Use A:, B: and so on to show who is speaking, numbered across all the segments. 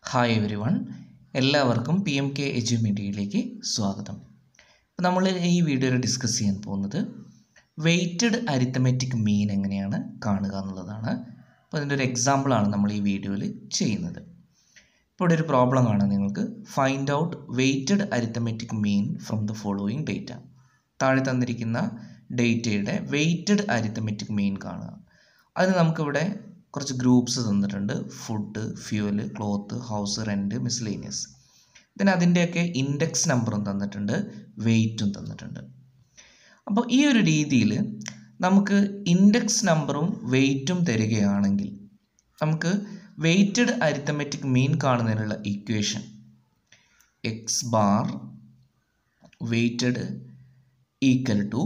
A: hi everyone എല്ലാവർക്കും P M K എജു മീഡിയയിലേക്ക് സ്വാഗതം അപ്പോൾ നമ്മൾ ഈ വീഡിയോയിൽ ഡിസ്കസ് ചെയ്യാൻ പോകുന്നത് വെയ്റ്റഡ് അരിത്തമെറ്റിക് മീൻ എങ്ങനെയാണ് കാണുക എന്നുള്ളതാണ് അപ്പോൾ അതിൻ്റെ ഒരു എക്സാമ്പിളാണ് നമ്മൾ ഈ വീഡിയോയിൽ ചെയ്യുന്നത് ഇപ്പോൾ ഇവിടെ ഒരു പ്രോബ്ലം കാണാം നിങ്ങൾക്ക് find out weighted arithmetic mean from the following data താഴെ തന്നിരിക്കുന്ന ഡേറ്റയുടെ വെയ്റ്റഡ് അരിത്തമെറ്റിക് മീൻ കാണുക അതിന് നമുക്കിവിടെ കുറച്ച് ഗ്രൂപ്പ്സ് തന്നിട്ടുണ്ട് food fuel cloth house rent miscellaneous പിന്നെ അതിൻ്റെയൊക്കെ ഇൻഡെക്സ് നമ്പറും തന്നിട്ടുണ്ട് വെയ്റ്റും തന്നിട്ടുണ്ട് അപ്പോൾ ഈ ഒരു രീതിയിൽ നമുക്ക് ഇൻഡെക്സ് നമ്പറും വെയ്റ്റും തരികയാണെങ്കിൽ നമുക്ക് വെയ്റ്റഡ് അരിത്തമെറ്റിക് മീൻ കാണുന്നതിനുള്ള equation X bar weighted equal to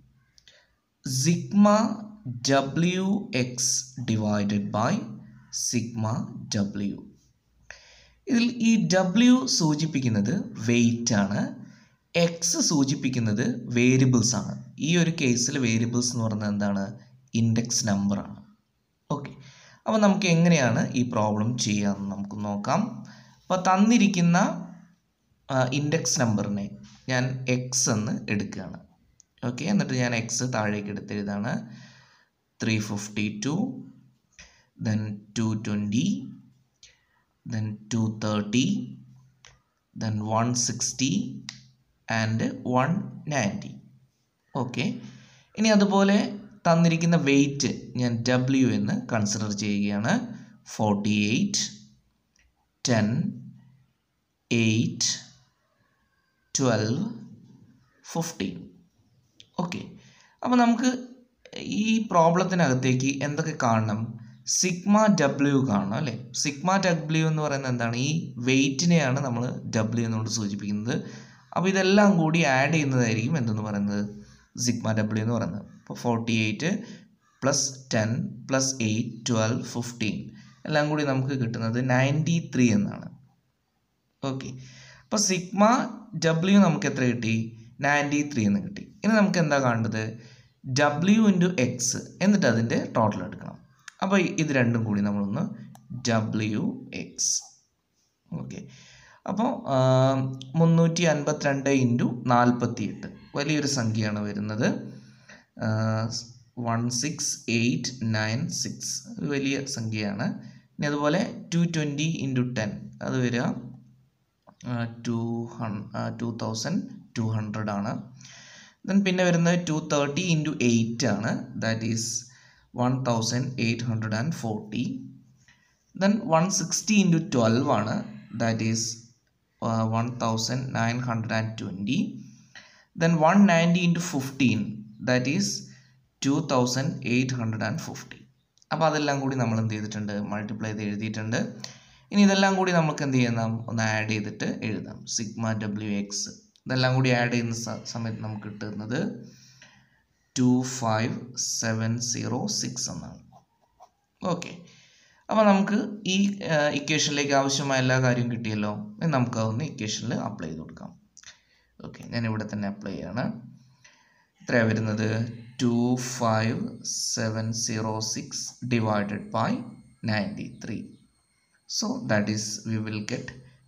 A: sigma W X divided by sigma W ഇതിൽ ഈ ഡബ്ല്യു സൂചിപ്പിക്കുന്നത് വെയിറ്റ് ആണ് എക്സ് സൂചിപ്പിക്കുന്നത് വേരിയബിൾസ് ആണ് ഈ ഒരു കേസിൽ വേരിയബിൾസ് എന്ന് പറയുന്നത് എന്താണ് ഇൻഡെക്സ് നമ്പറാണ് ഓക്കെ അപ്പോൾ നമുക്ക് എങ്ങനെയാണ് ഈ പ്രോബ്ലം ചെയ്യാമെന്ന് നമുക്ക് നോക്കാം അപ്പോൾ തന്നിരിക്കുന്ന ഇൻഡെക്സ് നമ്പറിനെ ഞാൻ എക്സ് എന്ന് എടുക്കുകയാണ് ഓക്കെ എന്നിട്ട് ഞാൻ എക്സ് താഴേക്ക് എടുത്തെഴുതാണ് three fifty two then two twenty then two thirty then one sixty and one ninety okay ഇനി അതുപോലെ തന്നിരിക്കുന്ന വെയിറ്റ് ഞാൻ ഡബ്ല്യു എന്ന് കൺസിഡർ ചെയ്യുകയാണ് forty eight ten eight twelve fifteen okay അപ്പോൾ നമുക്ക് ഈ പ്രോബ്ലത്തിനകത്തേക്ക് എന്തൊക്കെ കാണണം സിഗ്മ ഡബ്ല്യു കാണണം അല്ലേ സിഗ്മ ഡബ്ല്യു എന്ന് പറയുന്നത് എന്താണ് ഈ വെയിറ്റിനെയാണ് നമ്മൾ ഡബ്ല്യു എന്നുകൊണ്ട് സൂചിപ്പിക്കുന്നത് അപ്പോൾ ഇതെല്ലാം കൂടി ആഡ് ചെയ്യുന്നതായിരിക്കും എന്തെന്ന് പറയുന്നത് സിഗ്മ ഡബ്ല്യു എന്ന് പറയുന്നത് അപ്പോൾ forty eight plus ten plus eight twelve fifteen എല്ലാം കൂടി നമുക്ക് കിട്ടുന്നത് നയൻറ്റി ത്രീ എന്നാണ് ഓക്കെ അപ്പോൾ സിഗ്മ ഡബ്ല്യു നമുക്ക് എത്ര കിട്ടി നയൻറ്റി ത്രീ എന്ന് കിട്ടി ഇനി നമുക്ക് എന്താ കാണേണ്ടത് ഡബ്ല്യു ഇൻറ്റു എക്സ് എന്നിട്ട് അതിൻ്റെ ടോട്ടൽ എടുക്കണം അപ്പോൾ ഇത് രണ്ടും കൂടി നമ്മളൊന്ന് ഡബ്ല്യു എക്സ് ഓക്കെ അപ്പോൾ മുന്നൂറ്റി അൻപത്തിരണ്ട് ഇൻറ്റു നാൽപ്പത്തി എട്ട് വലിയൊരു സംഖ്യയാണ് വരുന്നത് one six eight nine six ഒരു വലിയ സംഖ്യയാണ് ഇനി അതുപോലെ ടു ട്വൻറ്റി ഇൻറ്റു ടെൻ അത് വരിക two hun two thousand two hundred ആണ് ദെൻ പിന്നെ വരുന്നത് ടു തേർട്ടി ഇൻറ്റു എയ്റ്റ് ആണ് that is one thousand eight hundred and forty then one sixty into twelve ആണ് that is one thousand nine hundred and twenty then one ninety into fifteen that is two thousand eight hundred and fifty അപ്പോൾ അതെല്ലാം കൂടി നമ്മൾ എന്ത് ചെയ്തിട്ടുണ്ട് multiply ചെയ്ത് എഴുതിയിട്ടുണ്ട് ഇനി ഇതെല്ലാം കൂടി നമുക്ക് എന്ത് ചെയ്യണം ഒന്ന് ആഡ് ചെയ്തിട്ട് എഴുതാം സിഗ്മ ഡബ്ല്യു എക്സ് ഇതെല്ലാം കൂടി ആഡ് ചെയ്യുന്ന സമയത്ത് നമുക്ക് കിട്ടുന്നത് two five seven zero six എന്നാണ് ഓക്കെ അപ്പോൾ നമുക്ക് ഈ ഇക്വേഷനിലേക്ക് ആവശ്യമായ എല്ലാ കാര്യവും കിട്ടിയല്ലോ ഇനി നമുക്ക് അതൊന്ന് ഇക്വേഷനിൽ അപ്ലൈ ചെയ്ത് കൊടുക്കാം ഓക്കെ ഞാൻ ഇവിടെ തന്നെ അപ്ലൈ ചെയ്യാണ് എത്രയാണ് വരുന്നത് two five seven zero six divided by ninety three so that is we will get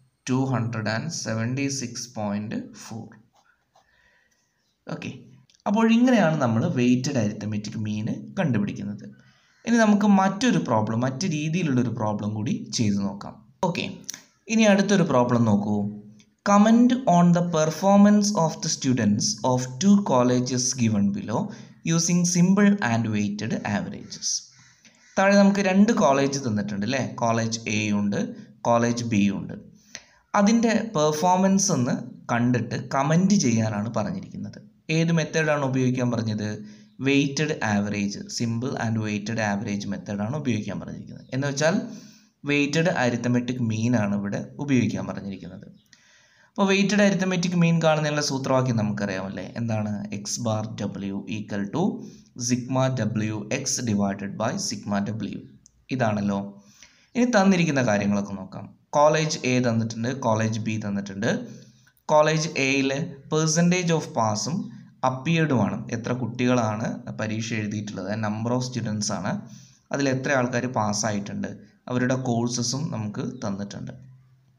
A: 276.4 okay അപ്പോൾ ഇങ്ങനെയാണ് നമ്മൾ വെയ്റ്റഡ് അരിത്തമെറ്റിക് മീൻ കണ്ടുപിടിക്കുന്നത് ഇനി നമുക്ക് മറ്റൊരു പ്രോബ്ലം മറ്റു രീതിയിലുള്ളൊരു പ്രോബ്ലം കൂടി ചെയ്തു നോക്കാം ഓക്കെ ഇനി അടുത്തൊരു പ്രോബ്ലം നോക്കൂ comment on the performance of the students of two colleges given below using simple and weighted averages താഴെ നമുക്ക് രണ്ട് കോളേജ് തന്നിട്ടുണ്ട് അല്ലേ കോളേജ് എ ഉണ്ട് കോളേജ് ബി ഉണ്ട് അതിൻ്റെ പെർഫോമൻസ് ഒന്ന് കണ്ടിട്ട് കമൻറ്റ് ചെയ്യാനാണ് പറഞ്ഞിരിക്കുന്നത് ഏത് മെത്തേഡാണ് ഉപയോഗിക്കാൻ പറഞ്ഞത് weighted average simple and weighted average മെത്തേഡാണ് ഉപയോഗിക്കാൻ പറഞ്ഞിരിക്കുന്നത് എന്ന് വെച്ചാൽ വെയ്റ്റഡ് അരിത്തമെറ്റിക് മീനാണ് ഇവിടെ ഉപയോഗിക്കാൻ പറഞ്ഞിരിക്കുന്നത് അപ്പോൾ വെയ്റ്റഡ് അരിത്തമെറ്റിക് മീൻ കാണുന്നതിനുള്ള സൂത്രവാക്യം നമുക്കറിയാമല്ലേ എന്താണ് X bar W equal to sigma W X divided by sigma W ഇതാണല്ലോ ഇനി തന്നിരിക്കുന്ന കാര്യങ്ങളൊക്കെ നോക്കാം കോളേജ് എ തന്നിട്ടുണ്ട് കോളേജ് ബി തന്നിട്ടുണ്ട് കോളേജ് എയിൽ പേഴ്സൻറ്റേജ് ഓഫ് പാസും അപ്പിയർഡുമാണ് എത്ര കുട്ടികളാണ് പരീക്ഷ എഴുതിയിട്ടുള്ളത് നമ്പർ ഓഫ് സ്റ്റുഡൻസ് ആണ് അതിൽ എത്ര ആൾക്കാർ പാസ്സായിട്ടുണ്ട് അവരുടെ കോഴ്സസും നമുക്ക് തന്നിട്ടുണ്ട്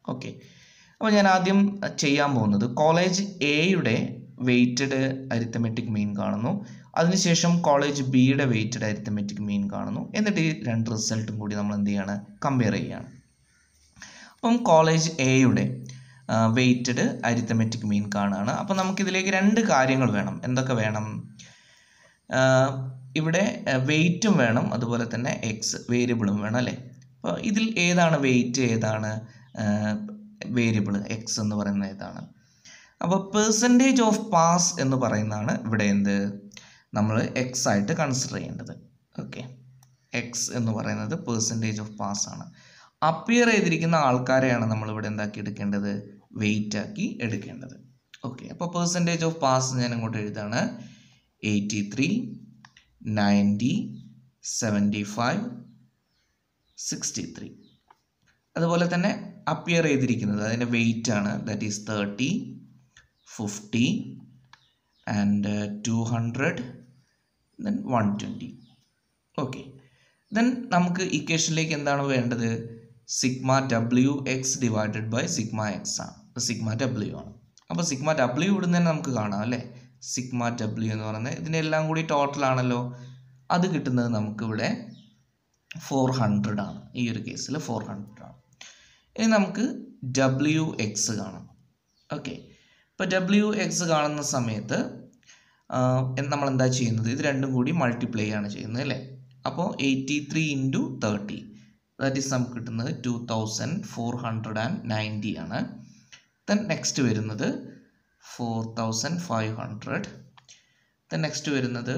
A: ഓക്കെ അപ്പോൾ ഞാൻ ആദ്യം ചെയ്യാൻ പോകുന്നത് കോളേജ് എയുടെ വെയ്റ്റഡ് അരിത്തമെറ്റിക് മീൻ കാണുന്നു അതിനുശേഷം കോളേജ് ബിയുടെ വെയ്റ്റഡ് അരിത്തമെറ്റിക് മീൻ കാണുന്നു എന്നിട്ട് ഈ രണ്ട് റിസൾട്ടും കൂടി നമ്മൾ എന്ത് ചെയ്യാണ് കമ്പയർ ചെയ്യുകയാണ് അപ്പം കോളേജ് എയുടെ വെയ്റ്റഡ് അരിത്തമെറ്റിക് മീൻ കാണുകയാണ് അപ്പോൾ നമുക്കിതിലേക്ക് രണ്ട് കാര്യങ്ങൾ വേണം എന്തൊക്കെ വേണം ആഹ് ഇവിടെ വെയിറ്റും വേണം അതുപോലെ തന്നെ എക്സ് വേരിയബിളും വേണം അല്ലേ അപ്പോൾ ഇതിൽ ഏതാണ് വെയിറ്റ് ഏതാണ് വേരിയബിൾ എക്സ് എന്ന് പറയുന്നത് ഏതാണ് അപ്പോൾ പേഴ്സൻറ്റേജ് ഓഫ് പാസ് എന്ന് പറയുന്നതാണ് ഇവിടെ എന്ത് നമ്മൾ എക്സ് ആയിട്ട് കൺസിഡർ ചെയ്യേണ്ടത് ഓക്കെ എക്സ് എന്ന് പറയുന്നത് പേഴ്സൻറ്റേജ് ഓഫ് പാസ് ആണ് അപ്പിയർ ചെയ്തിരിക്കുന്ന ആൾക്കാരെയാണ് നമ്മൾ ഇവിടെ എന്താക്കി എടുക്കേണ്ടത് വെയിറ്റ് ആക്കി എടുക്കേണ്ടത് ഓക്കെ അപ്പോൾ പേഴ്സൻറ്റേജ് ഓഫ് പാസ് ഞാൻ ഇങ്ങോട്ട് എഴുതാണ് eighty three ninety seventy five sixty three അതുപോലെ തന്നെ അപ്പിയർ ചെയ്തിരിക്കുന്നത് അതിൻ്റെ വെയിറ്റ് ആണ് that is thirty fifty and two hundred then one twenty okay then നമുക്ക് ഇക്വേഷനിലേക്ക് എന്താണ് വേണ്ടത് sigma W X divided by sigma X ആണ് സിഗ്മ ഡബ്ല്യു ആണ് അപ്പോൾ സിഗ്മ ഡബ്ല്യു ഇവിടുന്ന് തന്നെ നമുക്ക് കാണാം അല്ലേ സിഗ്മ ഡബ്ല്യു എന്ന് പറയുന്നത് ഇതിൻ്റെ എല്ലാം കൂടി ടോട്ടൽ ആണല്ലോ അത് കിട്ടുന്നത് നമുക്കിവിടെ ഫോർ ഹൺഡ്രഡ് ആണ് ഈ ഒരു കേസിൽ ഫോർ ഹൺഡ്രഡ് ആണ് ഇനി നമുക്ക് ഡബ്ല്യു എക്സ് കാണാം ഓക്കെ ഇപ്പോൾ ഡബ്ല്യു എക്സ് കാണുന്ന സമയത്ത് നമ്മൾ എന്താ ചെയ്യുന്നത് ഇത് രണ്ടും കൂടി മൾട്ടിപ്ലൈ ആണ് ചെയ്യുന്നത് അല്ലേ അപ്പോൾ eighty three into thirty that is നമുക്ക് കിട്ടുന്നത് two thousand four hundred and ninety ആണ് ദെൻ നെക്സ്റ്റ് വരുന്നത് four thousand five hundred then next വരുന്നത്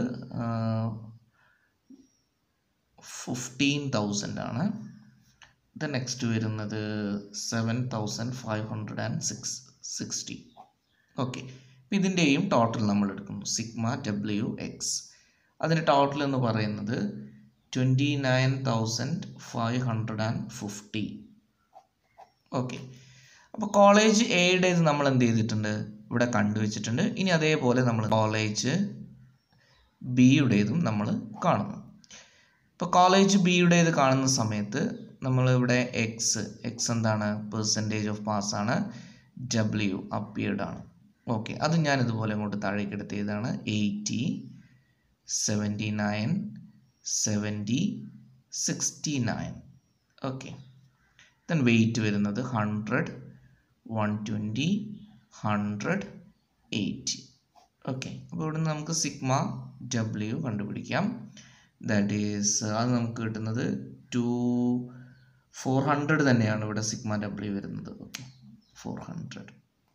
A: ഫിഫ്റ്റീൻ തൗസൻഡ് ആണ് ദെൻ നെക്സ്റ്റ് വരുന്നത് seven thousand five hundred and six sixty okay ഇതിൻ്റെയും total നമ്മൾ എടുക്കുന്നു സിഗ്മ ഡബ്ല്യു എക്സ് അതിൻ്റെ ടോട്ടൽ എന്ന് പറയുന്നത് twenty nine thousand five hundred and fifty okay അപ്പോൾ കോളേജ് എയുടേത് നമ്മൾ എന്ത് ചെയ്തിട്ടുണ്ട് ഇവിടെ കണ്ടുവച്ചിട്ടുണ്ട് ഇനി അതേപോലെ നമ്മൾ കോളേജ് ബിയുടേതും നമ്മൾ കാണുന്നു ഇപ്പോൾ കോളേജ് ബിയുടേത് കാണുന്ന സമയത്ത് നമ്മൾ ഇവിടെ എക്സ് എക്സ് എന്താണ് പെർസെൻറ്റേജ് ഓഫ് പാസ് ആണ് ഡബ്ല്യു അപ്പിയർഡ് ആണ് ഓക്കെ അത് ഞാൻ ഇതുപോലെ അങ്ങോട്ട് താഴേക്ക് എടുത്തിയതാണ് eighty seventy nine seventy sixty nine okay then weight വരുന്നത് hundred one twenty hundred eighty okay അപ്പോൾ ഇവിടുന്ന് നമുക്ക് സിഗ്മ ഡബ്ല്യു കണ്ടുപിടിക്കാം ദാറ്റ് ഈസ് അത് നമുക്ക് കിട്ടുന്നത് ടു ഫോർ ഹൺഡ്രഡ് തന്നെയാണ് ഇവിടെ സിഗ്മ ഡബ്ല്യു വരുന്നത് ഓക്കെ ഫോർ ഹൺഡ്രഡ്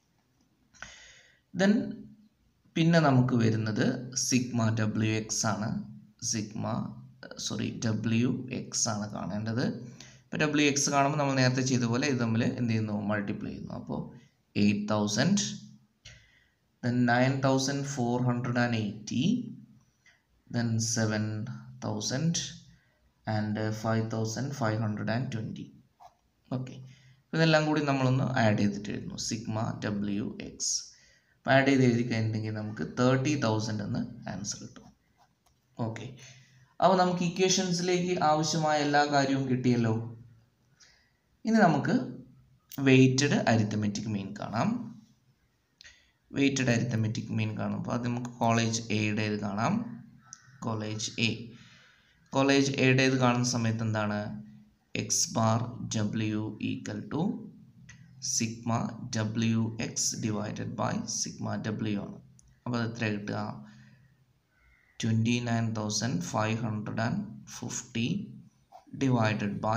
A: ദെൻ പിന്നെ നമുക്ക് വരുന്നത് സിഗ്മ ഡബ്ല്യു എക്സ് ആണ് സിഗ്മ സോറി ഡബ്ല്യു എക്സ് ആണ് കാണേണ്ടത് ഇപ്പോൾ ഡബ്ല്യു എക്സ് കാണുമ്പോൾ നമ്മൾ നേരത്തെ ചെയ്ത പോലെ ഇത് തമ്മിൽ എന്ത് ചെയ്യുന്നു മൾട്ടിപ്ലൈ ചെയ്യുന്നു അപ്പോൾ eight thousand then nine thousand four hundred and eighty then seven thousand and five thousand five hundred and twenty okay ഇതെല്ലാം കൂടി നമ്മളൊന്ന് ആഡ് ചെയ്തിട്ട് എഴുതുന്നു സിഗ്മ ഡബ്ല്യു എക്സ് അപ്പോൾ ആഡ് ചെയ്ത് എഴുതി കഴിഞ്ഞിട്ടുണ്ടെങ്കിൽ നമുക്ക് തേർട്ടി തൗസൻഡ് എന്ന് ആൻസർ കിട്ടും ഓക്കെ അപ്പോൾ നമുക്ക് ഇക്വേഷൻസിലേക്ക് ആവശ്യമായ എല്ലാ കാര്യവും കിട്ടിയല്ലോ ഇനി നമുക്ക് വെയ്റ്റഡ് അരിത്തമെറ്റിക് മീൻ കാണാം വെയ്റ്റഡ് അരിത്തമെറ്റിക് മീൻ കാണും അപ്പോൾ അത് നമുക്ക് കോളേജ് എയുടേത് കാണാം കോളേജ് എ കോളേജ് എയുടേത് കാണുന്ന സമയത്ത് എന്താണ് X bar W equal to sigma W X divided by sigma W ആണ് അപ്പോൾ അത് എത്ര കിട്ടുക twenty nine thousand five hundred and fifty divided by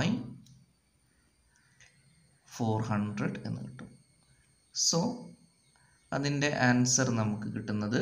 A: four hundred എന്ന് കിട്ടും സോ അതിൻ്റെ ആൻസർ നമുക്ക് കിട്ടുന്നത്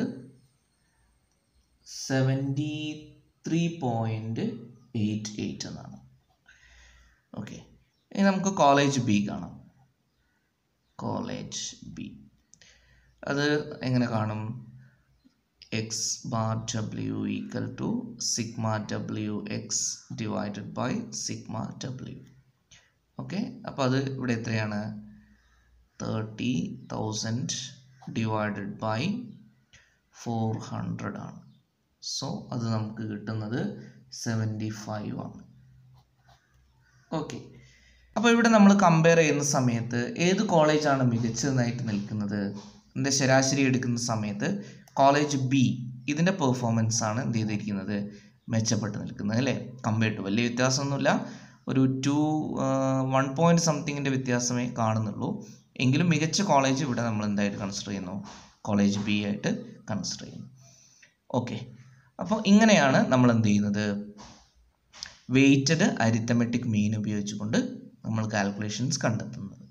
A: seventy three point eight eight എന്നാണ് ഓക്കെ ഇനി നമുക്ക് കോളേജ് ബി കാണാം കോളേജ് ബി അത് എങ്ങനെ കാണും X bar W equal to sigma W X divided by sigma W okay അപ്പോൾ അത് ഇവിടെ എത്രയാണ് thirty thousand divided by four hundred ആണ് സോ അത് നമുക്ക് കിട്ടുന്നത് സെവൻറ്റി ഫൈവ് ആണ് ഓക്കെ അപ്പോൾ ഇവിടെ നമ്മൾ കമ്പയർ ചെയ്യുന്ന സമയത്ത് ഏത് കോളേജാണ് മികച്ചതായിട്ട് നിൽക്കുന്നത് ഇതിൻ്റെ ശരാശരി എടുക്കുന്ന സമയത്ത് കോളേജ് ബി ഇതിൻ്റെ പെർഫോമൻസ് ആണ് എന്ത് ചെയ്തിരിക്കുന്നത് മെച്ചപ്പെട്ട് നിൽക്കുന്നത് അല്ലേ കമ്പയർ ടു വലിയ വ്യത്യാസമൊന്നുമില്ല ഒരു ടു വൺ പോയിൻറ്റ് സംതിങ്ങിൻ്റെ വ്യത്യാസമേ കാണുന്നുള്ളൂ എങ്കിലും മികച്ച കോളേജ് ഇവിടെ നമ്മൾ എന്തായിട്ട് കൺസിഡർ ചെയ്യുന്നു കോളേജ് ബി ആയിട്ട് കൺസിഡർ ചെയ്യുന്നു ഓക്കെ അപ്പോൾ ഇങ്ങനെയാണ് നമ്മൾ എന്ത് ചെയ്യുന്നത് വെയ്റ്റഡ് അരിത്തമെറ്റിക് മീൻ ഉപയോഗിച്ചുകൊണ്ട് നമ്മൾ കാൽക്കുലേഷൻസ് കണ്ടെത്തുന്നത്